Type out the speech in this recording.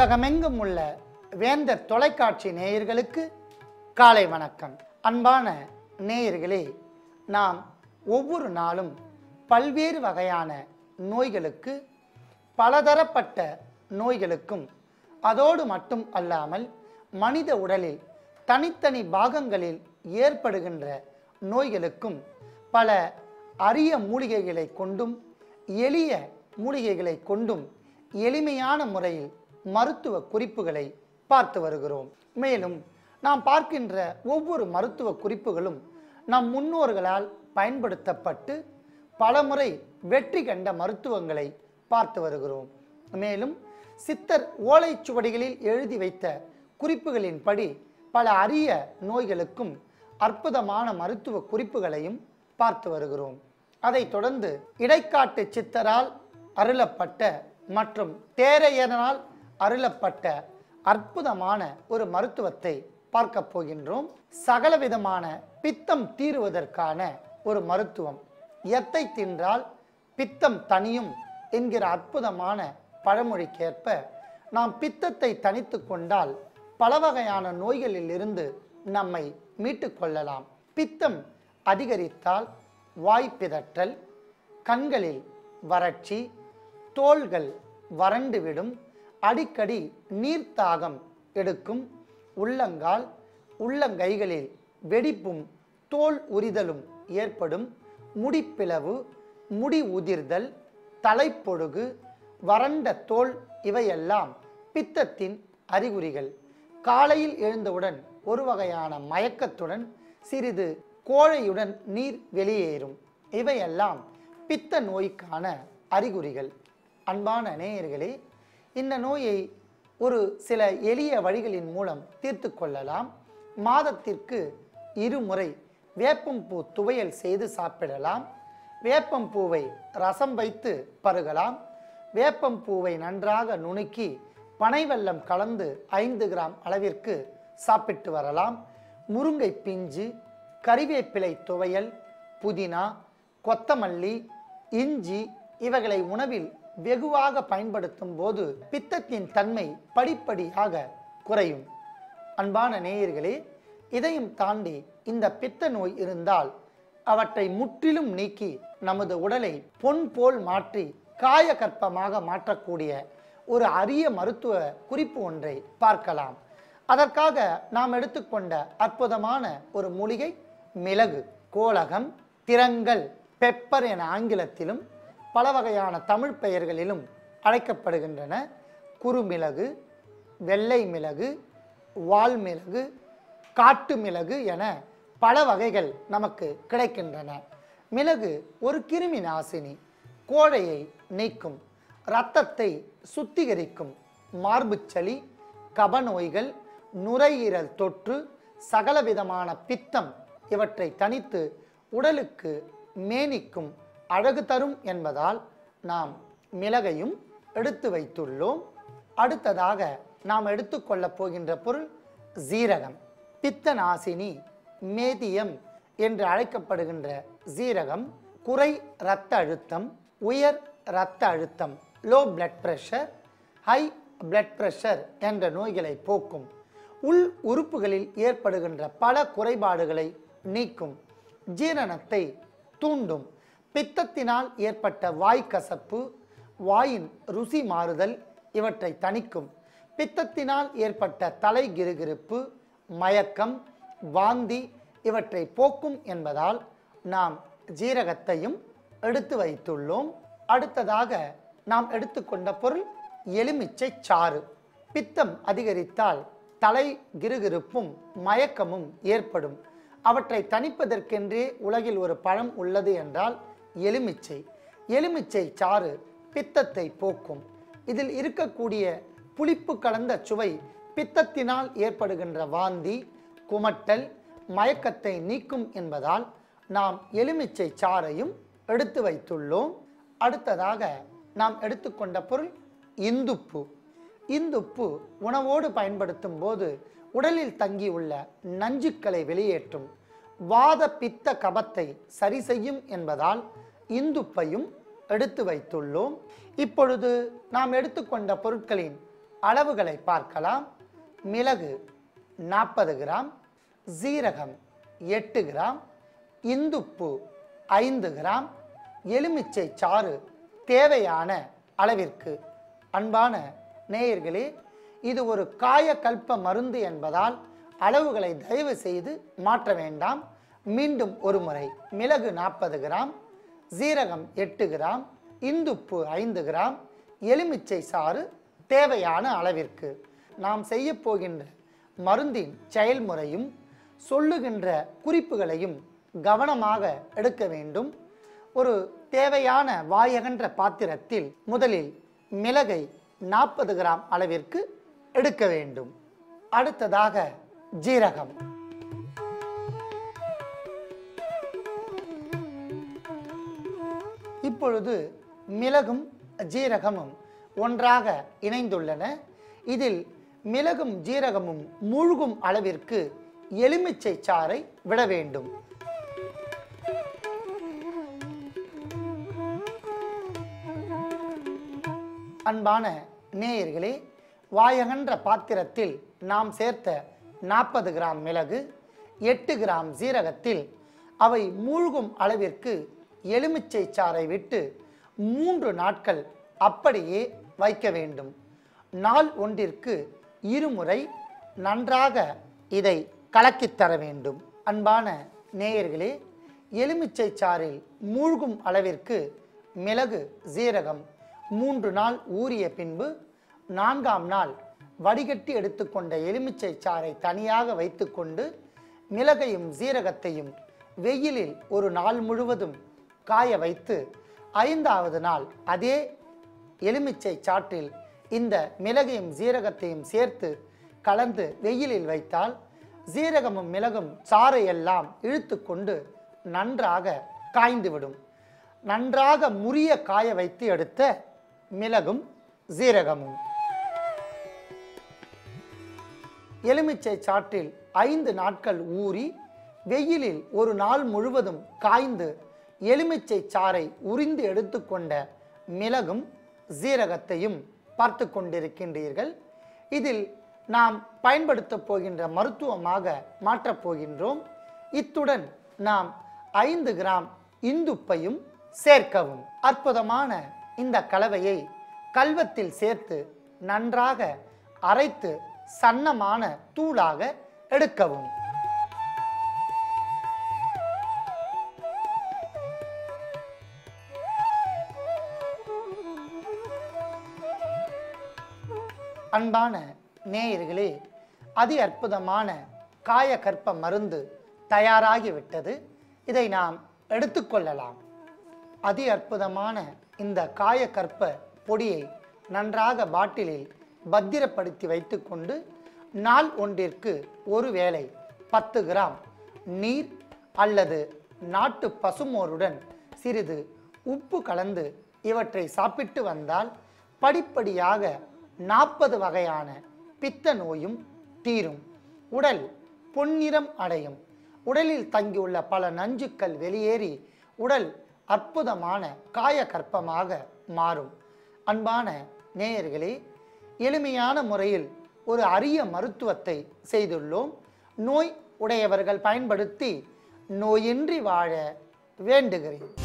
உலகமெங்கும் உள்ள வேந்தர் தொலைக்காட்சி நேயர்களுக்கு காலை வணக்கம் அன்பான நேயர்களே நாம் ஒவ்வொரு நாளும் பல்வேறு வகையான நோய்களுக்கு பலதரப்பட்ட நோய்களுக்கும் அதோடு மட்டும் அல்லாமல் மனித உடலில் தனித்தனி பாகங்களில் ஏற்படுகின்ற நோய்களுக்கும் பல அரிய மூலிகைகளை கொண்டும் எளிய மூலிகைகளை கொண்டும் எளிமையான முறையில் மருத்துவ குறிப்புகளை பார்த்து வருகிறோம் மேலும் நாம் பார்க்கின்ற ஒவ்வொரு மருத்துவ குறிப்புகளும் நம் முன்னோர்களால் பயன்படுத்தப்பட்டு பலமுறை வெற்றி கண்ட மருத்துவங்களை பார்த்து வருகிறோம் மேலும் சித்தர் ஓலைச்சுவடிகளில் எழுதி வைத்த குறிப்புகளின்படி பல அரிய நோய்களுக்கும் அற்புதமான மருத்துவ குறிப்புகளையும் பார்த்து வருகிறோம் அதைத் தொடர்ந்து இடைக்காட்டு சித்தரால் அருளப்பட்ட மற்றும் தேரையனால் அருளப்பட்ட அற்புதமான ஒரு மருத்துவத்தை பார்க்க போகின்றோம் சகலவிதமான பித்தம் தீருவதற்கான ஒரு மருத்துவம் எத்தை தின்றால் பித்தம் தனியும் என்கிற அற்புதமான பழமொழிக்கேற்ப நாம் பித்தத்தை தனித்து கொண்டால் பல வகையான நோய்களில் இருந்து நம்மை மீட்டு கொள்ளலாம் பித்தம் அதிகரித்தால் வாய் பிதற்றல் கண்களில் வறட்சி தோள்கள் வறண்டுவிடும் அடிக்கடி நீர்த்தாகம் எடுக்கும் உள்ளங்கால் உள்ளங்கைகளில் வெடிப்பும் தோல் உரிதலும் ஏற்படும் முடிப்பிளவு முடி உதிர்தல் தலைப்பொடுகு வறண்ட தோல் இவையெல்லாம் பித்தத்தின் அறிகுறிகள் காலையில் எழுந்தவுடன் ஒரு வகையான மயக்கத்துடன் சிறிது கோழையுடன் நீர் வெளியேறும் இவையெல்லாம் பித்த நோய்க்கான அறிகுறிகள் அன்பான நேயர்களே இந்த நோயை ஒரு சில எளிய வழிகளின் மூலம் தீர்த்து கொள்ளலாம் மாதத்திற்கு இருமுறை வேப்பம்பூ துவையல் செய்து சாப்பிடலாம் வேப்பம்பூவை ரசம் வைத்து பருகலாம் வேப்பம்பூவை நன்றாக நுணுக்கி பனை வெல்லம் கலந்து ஐந்து கிராம் அளவிற்கு சாப்பிட்டு வரலாம் முருங்கை பிஞ்சு கறிவேப்பிலை துவையல் புதினா கொத்தமல்லி இஞ்சி இவைகளை உணவில் வெகுவாக பயன்படுத்தும் போது பித்தத்தின் தன்மை படிப்படியாக குறையும் அன்பான நேயர்களே இதையும் தாண்டி இந்த பித்த நோய் இருந்தால் அவற்றை முற்றிலும் நீக்கி நமது உடலை பொன் போல் மாற்றி காயகற்பமாக மாற்றக்கூடிய ஒரு அரிய மருத்துவ குறிப்பு ஒன்றை பார்க்கலாம் அதற்காக நாம் எடுத்துக்கொண்ட அற்புதமான ஒரு மூலிகை மிளகு கோலகம் திரங்கல் பெப்பர் என ஆங்கிலத்திலும் பல வகையான தமிழ் பெயர்களிலும் அழைக்கப்படுகின்றன குறுமிளகு வெள்ளை மிளகு வால்மிளகு காட்டு மிளகு என பல வகைகள் நமக்கு கிடைக்கின்றன மிளகு ஒரு கிருமி நாசினி கோழையை நீக்கும் இரத்தத்தை சுத்திகரிக்கும் மார்புச்சளி கபநோய்கள் நுரையீரல் தொற்று சகலவிதமான பித்தம் இவற்றை தனித்து உடலுக்கு மேனிக்கும் அழகு தரும் என்பதால் நாம் மிளகையும் எடுத்து வைத்துள்ளோம் அடுத்ததாக நாம் எடுத்துக்கொள்ளப் போகின்ற பொருள் சீரகம் பித்த நாசினி மேதியம் என்று அழைக்கப்படுகின்ற சீரகம் குறை இரத்த அழுத்தம் உயர் இரத்த அழுத்தம் low blood pressure high blood pressure என்ற நோய்களை போக்கும் உள் உறுப்புகளில் ஏற்படுகின்ற பல குறைபாடுகளை நீக்கும் ஜீரணத்தை தூண்டும் பித்தத்தினால் ஏற்பட்ட வாய் கசப்பு வாயின் ருசி மாறுதல் இவற்றை தணிக்கும் பித்தத்தினால் ஏற்பட்ட தலை கிருகிருப்பு மயக்கம் வாந்தி இவற்றை போக்கும் என்பதால் நாம் ஜீரகத்தையும் எடுத்து வைத்துள்ளோம் அடுத்ததாக நாம் எடுத்துக்கொண்ட பொருள் எலுமிச்சை சாறு பித்தம் அதிகரித்தால் தலை கிருகிருப்பும் மயக்கமும் ஏற்படும் அவற்றை தணிப்பதற்கென்றே உலகில் ஒரு பழம் உள்ளது என்றால் எலுமிச்சை எலுமிச்சை சாறு பித்தத்தை போக்கும் இதில் இருக்கக்கூடிய புளிப்பு கலந்த சுவை பித்தத்தினால் ஏற்படுகின்ற வாந்தி குமட்டல் மயக்கத்தை நீக்கும் என்பதால் நாம் எலுமிச்சை சாறையும் எடுத்து வைத்துள்ளோம் அடுத்ததாக நாம் எடுத்துக்கொண்ட பொருள் இந்துப்பு இந்துப்பு உணவோடு பயன்படுத்தும் போது உடலில் தங்கியுள்ள நஞ்சுக்களை வெளியேற்றும் வாத பித்த கபத்தை சரி செய்யும் என்பதால் இந்துப்பையும் எடுத்து வைத்துள்ளோம் இப்பொழுது நாம் எடுத்துக்கொண்ட பொருட்களின் அளவுகளை பார்க்கலாம் மிளகு நாற்பது கிராம் சீரகம் எட்டு கிராம் இந்துப்பு ஐந்து கிராம் எலுமிச்சை சாறு தேவையான அளவிற்கு அன்பான நேயர்களே இது ஒரு காயக்கல்ப மருந்து என்பதால் அளவுகளை தயவு செய்து மாற்ற வேண்டாம் மீண்டும் ஒரு முறை மிளகு நாற்பது கிராம் சீரகம் எட்டு கிராம் இந்துப்பு ஐந்து கிராம் எலுமிச்சை சாறு தேவையான அளவிற்கு நாம் செய்ய போகின்ற மருந்தின் செயல்முறையும் சொல்லுகின்ற குறிப்புகளையும் கவனமாக எடுக்க வேண்டும் ஒரு தேவையான வாயகன்ற பாத்திரத்தில் முதலில் மிளகை நாற்பது கிராம் அளவிற்கு எடுக்க வேண்டும் அடுத்ததாக ஜீரகம் இப்பொழுது மிளகும் ஜீரகமும் ஒன்றாக இணைந்துள்ளன இதில் மிளகும் ஜீரகமும் மூழ்கும் அளவிற்கு எலுமிச்சை சாறை விட வேண்டும் அன்பான நேயர்களே வாயகன்ற பாத்திரத்தில் நாம் சேர்த்த நாற்பது கிராம் மிளகு எட்டு கிராம் சீரகத்தில் அவை மூழ்கும் அளவிற்கு எலுமிச்சை சாறை விட்டு மூன்று நாட்கள் அப்படியே வைக்க வேண்டும் நாள் ஒன்றிற்கு இருமுறை நன்றாக இதை கலக்கித் தர வேண்டும் அன்பான நேயர்களே எலுமிச்சை சாறில் மூழ்கும் அளவிற்கு மிளகு சீரகம் மூன்று நாள் ஊறிய பின்பு நான்காம் நாள் வடிகட்டி எடுத்துக்கொண்ட எலுமிச்சை சாறை தனியாக வைத்துக்கொண்டு மிளகையும் சீரகத்தையும் வெயிலில் ஒரு நாள் முழுவதும் காய வைத்து ஐந்தாவது நாள் அதே எலுமிச்சை சாற்றில் இந்த மிளகையும் சீரகத்தையும் சேர்த்து கலந்து வெயிலில் வைத்தால் சீரகமும் மிளகும் சாறை எல்லாம் இழுத்து கொண்டு நன்றாக காய்ந்துவிடும் நன்றாக முறிய காய வைத்து எடுத்த மிளகும் சீரகமும் எலுமிச்சை சாற்றில் ஐந்து நாட்கள் ஊறி வெயிலில் ஒரு நாள் முழுவதும் காய்ந்து எலுமிச்சை சாறை உரிந்து எடுத்துக்கொண்ட மிளகும் சீரகத்தையும் பார்த்து கொண்டிருக்கின்றீர்கள் இதில் நாம் பயன்படுத்தப் போகின்ற மருத்துவமாக மாற்றப் போகின்றோம் இத்துடன் நாம் ஐந்து கிராம் இந்துப்பையும் சேர்க்கவும் அற்புதமான இந்த கலவையை கல்வத்தில் சேர்த்து நன்றாக அரைத்து சன்னமான தூளாக எடுக்கவும் அன்பான நேயர்களே அதி அற்புதமான காயகற்ப மருந்து தயாராகிவிட்டது இதை நாம் எடுத்துக்கொள்ளலாம் அதி அற்புதமான இந்த காயக்கற்ப பொடியை நன்றாக பாட்டிலில் பத்திரப்படுத்தி வைத்துக்கொண்டு நாள் ஒன்றிற்கு ஒரு வேளை பத்து கிராம் நீர் அல்லது நாட்டு பசுமோருடன் சிறிது உப்பு கலந்து இவற்றை சாப்பிட்டு வந்தால் படிப்படியாக நாற்பது வகையான பித்த நோயும் தீரும் உடல் பொன்னிறம் அடையும் உடலில் தங்கியுள்ள பல நஞ்சுக்கள் வெளியேறி உடல் அற்புதமான காயகற்பமாக மாறும் அன்பான நேயர்களே எளிமையான முறையில் ஒரு அரிய மருத்துவத்தை செய்துள்ளோம் நோய் உடையவர்கள் பயன்படுத்தி நோயின்றி வாழ வேண்டுகிறேன்